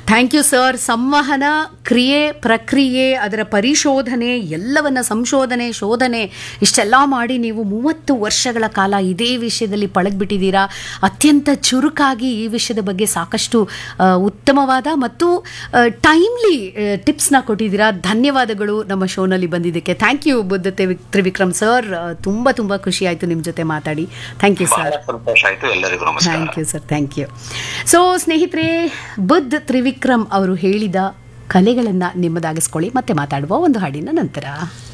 thank you sir ಸಂವಹನ ಕ್ರಿಯೆ ಪ್ರಕ್ರಿಯೆ ಅದರ ಪರಿಶೋಧನೆ ಎಲ್ಲವನ್ನ ಸಂಶೋಧನೆ ಶೋಧನೆ ಇಷ್ಟೆಲ್ಲ ಮಾಡಿ ನೀವು ಮೂವತ್ತು ವರ್ಷಗಳ ಕಾಲ ಇದೇ ವಿಷಯದಲ್ಲಿ ಪಳಗ್ಬಿಟ್ಟಿದ್ದೀರಾ ಅತ್ಯಂತ ಚುರುಕಾಗಿ ಈ ವಿಷಯದ ಬಗ್ಗೆ ಸಾಕಷ್ಟು ಆ, ಉತ್ತಮವಾದ ಮತ್ತು ಟೈಮ್ಲಿ ಟಿಪ್ಸ್ನ ಕೊಟ್ಟಿದ್ದೀರಾ ಧನ್ಯವಾದಗಳು ನಮ್ಮ ಶೋನಲ್ಲಿ ಬಂದಿದ್ದಕ್ಕೆ ಥ್ಯಾಂಕ್ ಯು ಬುದ್ಧ ತ್ರಿವಿ- ತ್ರಿವಿಕ್ರಮ್ ಸರ್ ತುಂಬ ತುಂಬ ಖುಷಿ ಆಯಿತು ನಿಮ್ಮ ಜೊತೆ ಮಾತಾಡಿ ಥ್ಯಾಂಕ್ ಯು ಬಹಳ ಸರ್ ಸಂತೋಷ ಆಯ್ತು ಎಲ್ಲರಿಗೂ ನಮಸ್ಕಾರ thank you sir thank you so ಸ್ನೇಹಿತರೆ ಬುದ್ಧ ತ್ರಿವಿಕ್ರಮ್ ಅವರು ಹೇಳಿದ ಕಲೆಗಳನ್ನು ನಿಮ್ಮದಾಗಿಸ್ಕೊಳ್ಳಿ ಮತ್ತೆ ಮಾತಾಡುವ ಒಂದು ಹಾಡಿನ ನಂತರ